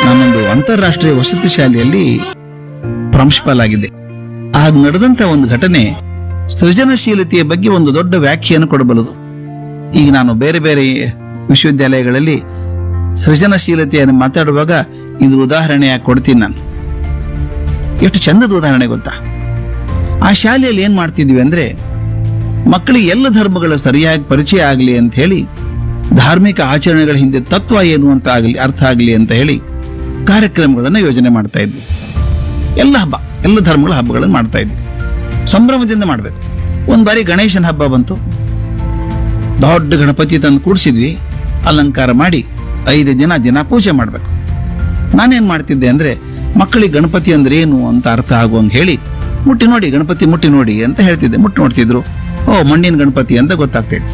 ನಾನೊಂದು ಅಂತಾರಾಷ್ಟ್ರೀಯ ವಸತಿ ಶಾಲೆಯಲ್ಲಿ ಪ್ರಾಂಶುಪಾಲ ಆಗಿದ್ದೆ ಆಗ ನಡೆದಂತ ಒಂದು ಘಟನೆ ಸೃಜನಶೀಲತೆಯ ಬಗ್ಗೆ ಒಂದು ದೊಡ್ಡ ವ್ಯಾಖ್ಯೆಯನ್ನು ಕೊಡಬಲ್ಲದು ಈಗ ನಾನು ಬೇರೆ ಬೇರೆ ವಿಶ್ವವಿದ್ಯಾಲಯಗಳಲ್ಲಿ ಸೃಜನಶೀಲತೆಯನ್ನು ಮಾತಾಡುವಾಗ ಇದು ಉದಾಹರಣೆಯಾಗಿ ಕೊಡ್ತೀನಿ ನಾನು ಎಷ್ಟು ಚಂದದ ಉದಾಹರಣೆ ಗೊತ್ತಾ ಆ ಶಾಲೆಯಲ್ಲಿ ಏನ್ ಮಾಡ್ತಿದ್ವಿ ಅಂದ್ರೆ ಮಕ್ಕಳಿಗೆ ಎಲ್ಲ ಧರ್ಮಗಳ ಸರಿಯಾಗಿ ಪರಿಚಯ ಆಗಲಿ ಅಂತ ಹೇಳಿ ಧಾರ್ಮಿಕ ಆಚರಣೆಗಳ ಹಿಂದೆ ತತ್ವ ಏನು ಅಂತ ಆಗಲಿ ಅರ್ಥ ಆಗಲಿ ಅಂತ ಹೇಳಿ ಕಾರ್ಯಕ್ರಮಗಳನ್ನು ಯೋಜನೆ ಮಾಡ್ತಾ ಇದ್ವಿ ಎಲ್ಲ ಹಬ್ಬ ಎಲ್ಲ ಧರ್ಮಗಳ ಹಬ್ಬಗಳನ್ನು ಮಾಡ್ತಾ ಇದ್ವಿ ಸಂಭ್ರಮದಿಂದ ಮಾಡಬೇಕು ಒಂದ್ ಬಾರಿ ಗಣೇಶನ ಹಬ್ಬ ಬಂತು ದೊಡ್ಡ ಗಣಪತಿ ತಂದು ಕೂಡಿಸಿದ್ವಿ ಅಲಂಕಾರ ಮಾಡಿ ಐದು ದಿನ ದಿನ ಪೂಜೆ ಮಾಡಬೇಕು ನಾನೇನ್ ಮಾಡ್ತಿದ್ದೆ ಅಂದ್ರೆ ಮಕ್ಕಳಿಗೆ ಗಣಪತಿ ಅಂದ್ರೆ ಏನು ಅಂತ ಅರ್ಥ ಆಗುವಂಗೆ ಹೇಳಿ ಮುಟ್ಟಿ ನೋಡಿ ಗಣಪತಿ ಮುಟ್ಟಿ ನೋಡಿ ಅಂತ ಹೇಳ್ತಿದ್ದೆ ಮುಟ್ಟಿ ನೋಡ್ತಿದ್ರು ಓ ಮಣ್ಣಿನ ಗಣಪತಿ ಅಂತ ಗೊತ್ತಾಗ್ತಿತ್ತು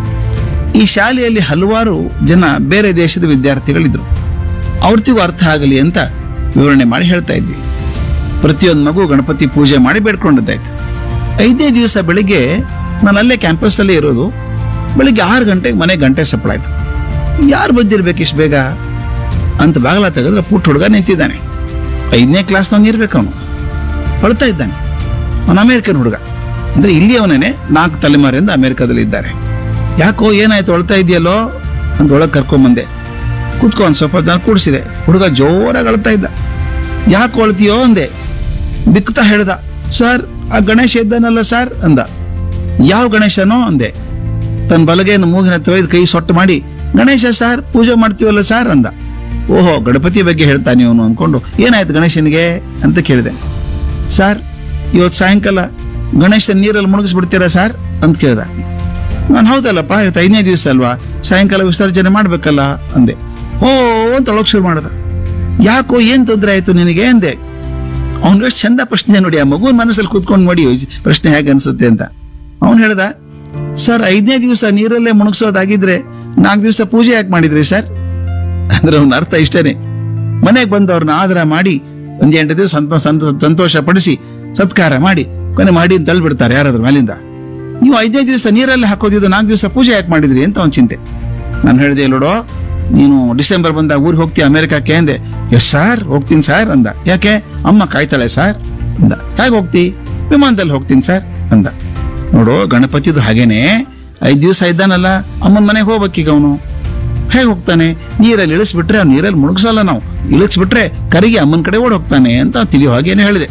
ಈ ಶಾಲೆಯಲ್ಲಿ ಹಲವಾರು ಜನ ಬೇರೆ ದೇಶದ ವಿದ್ಯಾರ್ಥಿಗಳಿದ್ರು ಅವ್ರತಿಗೂ ಅರ್ಥ ಆಗಲಿ ಅಂತ ವಿವರಣೆ ಮಾಡಿ ಹೇಳ್ತಾ ಇದ್ವಿ ಪ್ರತಿಯೊಂದು ಮಗು ಗಣಪತಿ ಪೂಜೆ ಮಾಡಿ ಬೇಡ್ಕೊಂಡದ್ದಾಯ್ತು ಐದೇ ದಿವಸ ಬೆಳಿಗ್ಗೆ ನಾನು ಅಲ್ಲೇ ಕ್ಯಾಂಪಸ್ ಅಲ್ಲೇ ಇರೋದು ಬೆಳಿಗ್ಗೆ ಆರು ಗಂಟೆಗೆ ಮನೆ ಗಂಟೆ ಸಪ್ಪಳಾಯ್ತು ಯಾರು ಬಂದಿರ್ಬೇಕು ಇಷ್ಟು ಬೇಗ ಅಂತ ಬಾಗಲ ತೆಗೆದ್ರೆ ಪುಟ್ಟ ಹುಡುಗ ನಿಂತಿದ್ದಾನೆ ಐದನೇ ಕ್ಲಾಸ್ನವನು ಇರ್ಬೇಕು ಅವನು ಅಳ್ತಾ ಇದ್ದಾನೆ ಅವನು ಅಮೇರಿಕನ್ ಹುಡುಗ ಅಂದ್ರೆ ಇಲ್ಲಿ ಅವನೇನೆ ನಾಲ್ಕು ತಲೆಮಾರಿಯಿಂದ ಅಮೆರಿಕದಲ್ಲಿ ಇದ್ದಾರೆ ಯಾಕೋ ಏನಾಯ್ತು ಅಳ್ತಾ ಇದೆಯಲ್ಲೋ ಅಂತ ಒಳಗೆ ಕರ್ಕೊಂಬಂದೆ ಕೂತ್ಕೊ ಒಂದು ಸ್ವಲ್ಪ ನಾನು ಕೂಡಿಸಿದೆ ಹುಡುಗ ಜೋರಾಗಿ ಅಳ್ತಾ ಇದ್ದ ಯಾಕೆ ಅಳ್ತೀಯೋ ಅಂದೆ ಬಿಕ್ತಾ ಹೇಳ್ದ ಸರ್ ಆ ಗಣೇಶ ಇದ್ದಾನಲ್ಲ ಸರ್ ಅಂದ ಯಾವ ಗಣೇಶನೋ ಅಂದೆ ತನ್ನ ಬಲಗೆಯನ್ನು ಮೂಗಿನ ಹತ್ರ ಒಯ್ದು ಕೈ ಸೊಟ್ಟು ಮಾಡಿ ಗಣೇಶ ಸರ್ ಪೂಜೆ ಮಾಡ್ತೀವಲ್ಲ ಸರ್ ಅಂದ ಓಹೋ ಗಣಪತಿ ಬಗ್ಗೆ ಹೇಳ್ತಾನೆ ಇವನು ಅನ್ಕೊಂಡು ಏನಾಯ್ತು ಗಣೇಶನಿಗೆ ಅಂತ ಕೇಳಿದೆ ಸರ್ ಇವತ್ತು ಸಾಯಂಕಾಲ ಗಣೇಶನ ನೀರಲ್ಲಿ ಮುಳುಗಿಸ್ಬಿಡ್ತೀರಾ ಸರ್ ಅಂತ ಕೇಳ್ದ ನಾನು ಹೌದಲ್ಲಪ್ಪ ಇವತ್ತು ಐದನೇ ದಿವಸ ಅಲ್ವಾ ಸಾಯಂಕಾಲ ವಿಸರ್ಜನೆ ಮಾಡ್ಬೇಕಲ್ಲ ಅಂದೆ ಓ ಅಂತ ಒಳಗ್ ಶುರು ಮಾಡ್ದ ಯಾಕೋ ಏನ್ ತೊಂದರೆ ಆಯ್ತು ನಿನಗೆ ಅಂದೆ ಅವ್ನು ಎಷ್ಟು ಚಂದ ಪ್ರಶ್ನೆ ನೋಡಿ ಆ ಮಗುವಿನ ಮನಸ್ಸಲ್ಲಿ ಕೂತ್ಕೊಂಡು ನೋಡಿ ಪ್ರಶ್ನೆ ಹೇಗೆ ಅನ್ಸುತ್ತೆ ಅಂತ ಅವನು ಹೇಳ್ದ ಸರ್ ಐದನೇ ದಿವಸ ನೀರಲ್ಲೇ ಮುಳುಗ್ಸೋದಾಗಿದ್ರೆ ನಾಲ್ಕು ದಿವಸ ಪೂಜೆ ಯಾಕೆ ಮಾಡಿದ್ರಿ ಸರ್ ಅಂದ್ರೆ ಅವನ ಅರ್ಥ ಇಷ್ಟೇನೆ ಮನೆಗೆ ಬಂದವ್ರನ್ನ ಆದರ ಮಾಡಿ ಒಂದ್ ಎಂಟು ದಿವಸ ಸಂತೋಷ ಸಂತೋಷ ಪಡಿಸಿ ಸತ್ಕಾರ ಮಾಡಿ ಕೊನೆ ಮಾಡಿ ಅಂತ ತಳ್ಳಿಬಿಡ್ತಾರೆ ಯಾರಾದ್ರೂ ಮೇಲಿಂದ ನೀವು ಐದನೇ ದಿವಸ ನೀರಲ್ಲಿ ಹಾಕೋದಿದ್ದು ನಾಲ್ಕು ದಿವಸ ಪೂಜೆ ಯಾಕೆ ಮಾಡಿದ್ರಿ ಅಂತ ಅವ್ನ ಚಿಂತೆ ನಾನು ಹೇಳಿದೆ ನೋಡೋ ನೀನು ಡಿಸೆಂಬರ್ ಬಂದಾಗ ಊರಿಗೆ ಹೋಗ್ತೀಯ ಅಮೆರಿಕಕ್ಕೆ ಅಂದೆ ಎಸ್ ಸರ್ ಹೋಗ್ತೀನಿ ಸರ್ ಅಂದ ಯಾಕೆ ಅಮ್ಮ ಕಾಯ್ತಾಳೆ ಸರ್ ಅಂದ ಹೇಗೆ ಹೋಗ್ತಿ ವಿಮಾನದಲ್ಲಿ ಹೋಗ್ತೀನಿ ಸರ್ ಅಂದ ನೋಡು ಗಣಪತಿದು ಹಾಗೇನೆ ಐದು ದಿವಸ ಇದ್ದಾನಲ್ಲ ಅಮ್ಮನ ಮನೆಗೆ ಹೋಗ್ಬೇಕೀಗ ಅವನು ಹೇಗೆ ಹೋಗ್ತಾನೆ ನೀರಲ್ಲಿ ಇಳಿಸ್ಬಿಟ್ರೆ ಅವ್ನು ನೀರಲ್ಲಿ ಮುಳುಗ್ಸಲ್ಲ ನಾವು ಇಳಿಸ್ಬಿಟ್ರೆ ಕರಿಗೆ ಅಮ್ಮನ ಕಡೆ ಓಡ್ ಹೋಗ್ತಾನೆ ಅಂತ ತಿಳಿಯೋ ಹಾಗೇನೆ ಹೇಳಿದೆ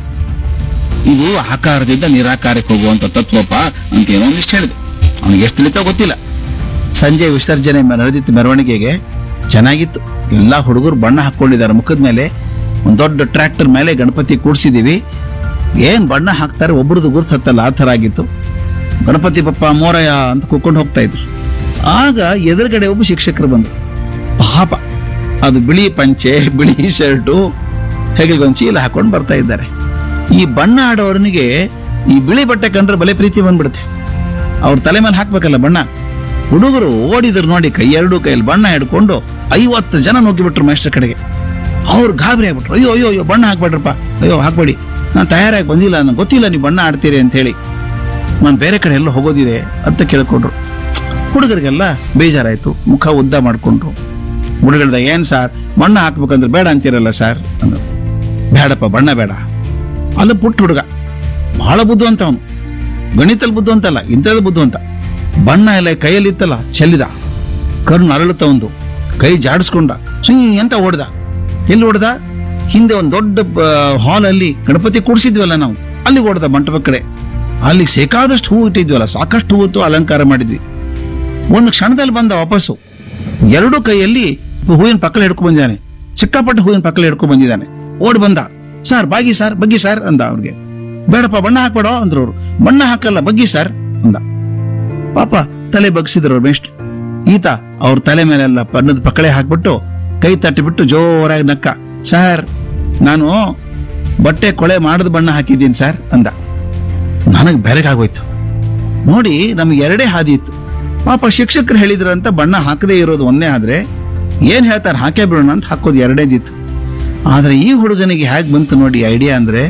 ಇದು ಆಕಾರದಿಂದ ನಿರಾಕಾರಕ್ಕೆ ಹೋಗುವಂತ ತತ್ವಪ್ಪ ಅಂತ ಏನೋ ಒಂದಿಷ್ಟು ಹೇಳಿದೆ ಅವನಿಗೆ ಎಷ್ಟು ತಿಳಿತೋ ಗೊತ್ತಿಲ್ಲ ಸಂಜೆ ವಿಸರ್ಜನೆ ಮ- ನಡೆದಿತ್ತು ಮೆರವಣಿಗೆಗೆ ಚೆನ್ನಾಗಿತ್ತು ಎಲ್ಲಾ ಹುಡುಗರು ಬಣ್ಣ ಹಾಕೊಂಡಿದ್ದಾರೆ ಮುಖದ ಮೇಲೆ ಒಂದ್ ದೊಡ್ಡ ಟ್ರ್ಯಾಕ್ಟರ್ ಮೇಲೆ ಗಣಪತಿ ಕೂಡ್ಸಿದೀವಿ ಏನ್ ಬಣ್ಣ ಹಾಕ್ತಾರೆ ಒಬ್ರದ್ದು ಗುರ್ತು ಹತ್ತಲ್ಲ ಆ ಥರ ಆಗಿತ್ತು ಗಣಪತಿ ಪಪ್ಪ ಮೋರಯ್ಯ ಅಂತ ಕೂಕೊಂಡು ಹೋಗ್ತಾ ಇದ್ರು ಆಗ ಎದುರುಗಡೆ ಒಬ್ಬ ಶಿಕ್ಷಕರು ಬಂದ್ರು ಪಾಪ ಅದು ಬಿಳಿ ಪಂಚೆ ಬಿಳಿ ಶರ್ಟು ಹೆಗಲಿಗೆ ಒಂದು ಚೀಲ ಹಾಕೊಂಡು ಬರ್ತಾ ಇದ್ದಾರೆ ಈ ಬಣ್ಣ ಆಡೋರನಿಗೆ ಈ ಬಿಳಿ ಬಟ್ಟೆ ಕಂಡ್ರೆ ಬಲೆ ಪ್ರೀತಿ ಬಂದ್ಬಿಡುತ್ತೆ ಅವ್ರ ತಲೆ ಮೇಲೆ ಹಾಕ್ಬೇಕಲ್ಲ ಬಣ್ಣ ಹುಡುಗರು ಓಡಿದ್ರು ನೋಡಿ ಕೈ ಎರಡು ಕೈಯಲ್ಲಿ ಬಣ್ಣ ಹಿಡ್ಕೊಂಡು ಐವತ್ತು ಜನ ನುಗ್ಗಿಬಿಟ್ರು ಮೇಸ್ಟರ್ ಕಡೆಗೆ ಅವ್ರು ಗಾಬರಿ ಆಗ್ಬಿಟ್ರು ಅಯ್ಯೋ ಅಯ್ಯೋ ಅಯ್ಯೋ ಬಣ್ಣ ಹಾಕ್ಬೇಡ್ರಪ್ಪ ಅಯ್ಯೋ ಹಾಕ್ಬೇಡಿ ನಾನು ತಯಾರಾಗಿ ಬಂದಿಲ್ಲ ನನಗೆ ಗೊತ್ತಿಲ್ಲ ನೀವು ಬಣ್ಣ ಆಡ್ತೀರಿ ಅಂತ ಹೇಳಿ ನಾನು ಬೇರೆ ಕಡೆ ಎಲ್ಲ ಹೋಗೋದಿದೆ ಅಂತ ಕೇಳ್ಕೊಂಡ್ರು ಹುಡುಗರಿಗೆಲ್ಲ ಬೇಜಾರಾಯ್ತು ಮುಖ ಉದ್ದ ಮಾಡ್ಕೊಂಡ್ರು ಹುಡುಗಳ್ದ ಏನ್ ಸಾರ್ ಬಣ್ಣ ಹಾಕ್ಬೇಕಂದ್ರೆ ಬೇಡ ಅಂತೀರಲ್ಲ ಸರ್ ಅಂದ್ರು ಬೇಡಪ್ಪ ಬಣ್ಣ ಬೇಡ ಅಲ್ಲ ಪುಟ್ಟ ಹುಡುಗ ಬಹಳ ಬುದ್ಧಿವಂತ ಅವನು ಗಣಿತಲ್ಲಿ ಬುದ್ಧಿವಂತಲ್ಲ ಇಂಥದ್ದು ಬುದ್ಧಿವಂತ ಬಣ್ಣ ಎಲ್ಲ ಕೈಯಲ್ಲಿ ಇತ್ತಲ್ಲ ಚೆಲ್ಲಿದ ಕರ್ನು ಅರಳುತ್ತ ಒಂದು ಕೈ ಜಾಡಿಸ್ಕೊಂಡ ಸುಯ್ ಅಂತ ಓಡ್ದ ಎಲ್ಲಿ ಓಡ್ದ ಹಿಂದೆ ಒಂದು ದೊಡ್ಡ ಹಾಲ್ ಅಲ್ಲಿ ಗಣಪತಿ ಕೂಡಿಸಿದ್ವಲ್ಲ ನಾವು ಅಲ್ಲಿ ಓಡ್ದ ಮಂಟಪದ ಕಡೆ ಅಲ್ಲಿ ಬೇಕಾದಷ್ಟು ಹೂ ಇಟ್ಟಿದ್ವಲ್ಲ ಸಾಕಷ್ಟು ಹೂವತ್ತು ಅಲಂಕಾರ ಮಾಡಿದ್ವಿ ಒಂದು ಕ್ಷಣದಲ್ಲಿ ಬಂದ ವಾಪಸ್ಸು ಎರಡೂ ಕೈಯಲ್ಲಿ ಹೂವಿನ ಪಕ್ಕಳ ಹಿಡ್ಕೊಂಡ್ ಬಂದಿದ್ದಾನೆ ಸಿಕ್ಕಾಪಟ್ಟೆ ಹೂವಿನ ಪಕ್ಕಳ ಹಿಡ್ಕೊಂಡ್ ಬಂದಿದ್ದಾನೆ ಓಡ್ ಬಂದ ಸರ್ ಬಾಗಿ ಸರ್ ಬಗ್ಗಿ ಸರ್ ಅಂದ ಅವ್ರಿಗೆ ಬೇಡಪ್ಪ ಬಣ್ಣ ಹಾಕ್ಬೇಡ ಅಂದ್ರು ಅವ್ರು ಬಣ್ಣ ಹಾಕಲ್ಲ ಬಗ್ಗಿ ಸರ್ ಅಂದ ಪಾಪ ತಲೆ ಬಗ್ಸಿದ್ರು ಅವ್ರು ಮೇಷ್ಟ್ರು ಈತ ಅವ್ರ ತಲೆ ಮೇಲೆಲ್ಲ ಬಣ್ಣದ ಪಕ್ಕಳೆ ಹಾಕ್ಬಿಟ್ಟು ಕೈ ತಟ್ಟಿಬಿಟ್ಟು ಜೋರಾಗಿ ನಕ್ಕ ಸರ್ ನಾನು ಬಟ್ಟೆ ಕೊಳೆ ಮಾಡದ ಬಣ್ಣ ಹಾಕಿದ್ದೀನಿ ಸರ್ ಅಂದ ನನಗೆ ಬೆರಗಾಗೋಯ್ತು ನೋಡಿ ನಮ್ಗೆ ಎರಡೇ ಹಾದಿ ಇತ್ತು ಪಾಪ ಶಿಕ್ಷಕರು ಹೇಳಿದ್ರಂತ ಬಣ್ಣ ಹಾಕದೇ ಇರೋದು ಒಂದೇ ಆದ್ರೆ ಏನ್ ಹೇಳ್ತಾರೆ ಹಾಕೇ ಬಿಡೋಣ ಅಂತ ಹಾಕೋದು ಎರಡೇದಿತ್ತು ಆದ್ರೆ ಈ ಹುಡುಗನಿಗೆ ಹೇಗೆ ಬಂತು ನೋಡಿ ಐಡಿಯಾ ಅಂದ್ರೆ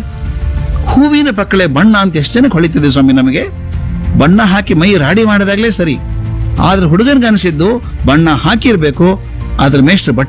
ಹೂವಿನ ಪಕ್ಕಳೆ ಬಣ್ಣ ಅಂತ ಎಷ್ಟು ಜನಕ್ಕೆ ಹೊಳಿತಿದೆ ಸ್ವಾಮಿ ನಮಗೆ ಬಣ್ಣ ಹಾಕಿ ಮೈ ರಾಡಿ ಮಾಡಿದಾಗ್ಲೇ ಸರಿ ಆದ್ರೆ ಹುಡುಗನ್ಗೆ ಅನಿಸಿದ್ದು ಬಣ್ಣ ಹಾಕಿರ್ಬೇಕು ಆದ್ರೆ ಮೇಷ್ಟ್ರು ಬಟ್ಟೆ